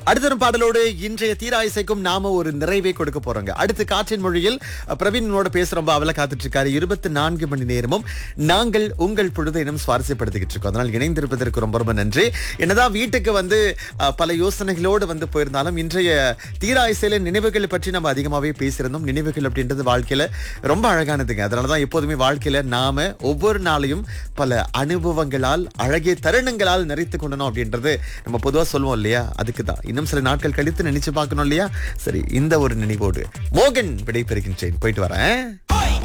அடுத்த ஒரு பாடலோடு இன்றைய தீராயிசைக்கும் நாம ஒரு நிறைவை கொடுக்க போறோங்க அடுத்து காற்றின் மொழியில் அஹ், பிரவீனோட பேசுறோம் அவளை காத்துட்டு இருக்காரு இருபத்தி நான்கு மணி நேரமும் நாங்கள் உங்கள் பொழுதை இன்னும் சுவாரஸ்யப்படுத்திக்கிட்டு இருக்கோம் அதனால் இணைந்திருப்பதற்கு ரொம்ப ரொம்ப நன்றி என்னதான் வீட்டுக்கு வந்து அஹ், பல யோசனைகளோடு வந்து போயிருந்தாலும் இன்றைய தீராயிசையில நினைவுகள் பற்றி நம்ம அதிகமாகவே பேசியிருந்தோம் நினைவுகள் அப்படின்றது வாழ்க்கையில ரொம்ப அழகானதுங்க அதனாலதான் எப்போதுமே வாழ்க்கையில நாம ஒவ்வொரு நாளையும் பல அனுபவங்களால் அழகிய தருணங்களால் நிறைத்து கொள்ளணும் அப்படின்றது நம்ம பொதுவா சொல்லுவோம் இல்லையா அதுக்கு தான் இன்னும் சில நாட்கள் கழித்து நினைச்சு பார்க்கணும் இல்லையா சரி இந்த ஒரு நினைவோடு மோகன் விடைபெறுகின்றேன் போயிட்டு வரேன்